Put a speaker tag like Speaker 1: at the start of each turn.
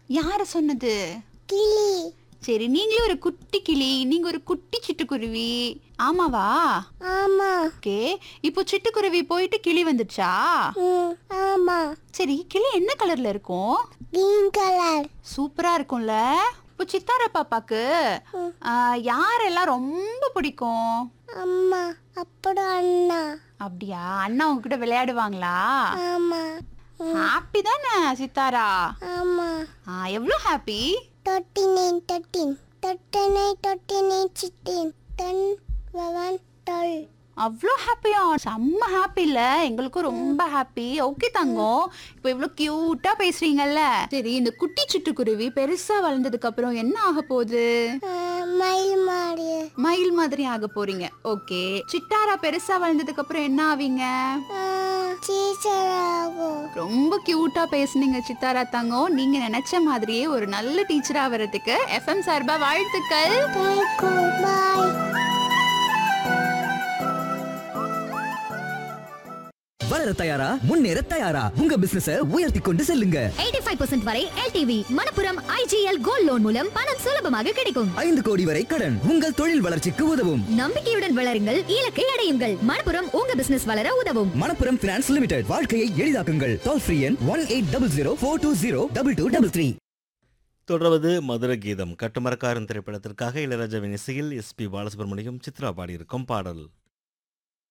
Speaker 1: யார சொன்னது
Speaker 2: கிளி
Speaker 1: சரி நீங்களே ஒரு குட்டி கிளி நீங்க ஒரு குட்டி சிட்டுக்குருவி ஆமாவா
Speaker 2: ஆமா
Speaker 1: ஓகே இப்போ சிட்டுக்குருவி போயிட்டு கிளி வந்துச்சா
Speaker 2: ம் ஆமா
Speaker 1: சரி கிளி என்ன கலர்ல இருக்கும்
Speaker 2: கிரீன் கலர்
Speaker 1: சூப்பரா இருக்கும்ல இப்போ சித்தார பாப்பாக்கு ஆ, யாரெல்லாம் ரொம்ப பிடிக்கும்
Speaker 2: அம்மா அப்புறம் அண்ணா
Speaker 1: அப்படியா அண்ணா உங்ககிட்ட விளையாடுவாங்களா
Speaker 2: ஆமா
Speaker 1: ஹாப்பி தானே சித்தாரா
Speaker 2: ஆமா
Speaker 1: ஆ எவ்வளோ happy
Speaker 2: thirty nine thirteen thirty nine thirty nine sixteen ten eleven twelve
Speaker 1: அவ்வளோ ஹாப்பியா செம்ம ஹாப்பி இல்ல எங்களுக்கும் ரொம்ப ஹாப்பி ஓகே தங்கம் இப்போ இவ்வளோ கியூட்டா பேசுறீங்கல்ல சரி இந்த குட்டி சிட்டுக்குருவி பெருசா வளர்ந்ததுக்கு அப்புறம் என்ன ஆக போகுது
Speaker 2: மயில் மாடு
Speaker 1: மயில் மாதிரி ஆக போறீங்க ஓகே சிட்டாரா பெருசா வளர்ந்ததுக்கு அப்புறம் என்ன ஆவீங்க
Speaker 2: டீச்சர் ஆகும்
Speaker 1: ரொம்ப கியூட்டா பேசுனீங்க சித்தாரா தங்கம் நீங்க நினைச்ச மாதிரியே ஒரு நல்ல டீச்சரா வர்றதுக்கு எஃப்எம் சார்பா வாழ்த்துக்கள்
Speaker 2: தேங்க்யூ பாய்
Speaker 3: வளர தயாரா முன்னேற தயாரா உங்க பிசினஸ உயர்த்தி கொண்டு செல்லுங்க
Speaker 4: 85% வரை LTV Manappuram IGL gold loan மூலம் பணம் சுலபமாக கிடைக்கும்
Speaker 3: ஐந்து கோடி வரை கடன் உங்கள் தொழில் வளர்ச்சிக்கு உதவும்
Speaker 4: நம்பிக்கையுடன் வளருங்கள் இலக்கை அடையுங்கள் மணப்புரம் உங்க பிசினஸ் வளர உதவும்
Speaker 3: மணப்புரம் பினான்ஸ் லிமிடெட் வாழ்க்கையை எளிதாக்குங்கள் டோல் ஃப்ரீ எண் one eight double zero four two zero double two double three
Speaker 5: தொடர்வது மதுர கீதம் கட்டுமரக்காரன் திரைப்படத்திற்காக இளையராஜாவின் இசையில் எஸ்பி பாலசுப்ரமணியம் சித்ரா பாடியிருக்கும் பாடல்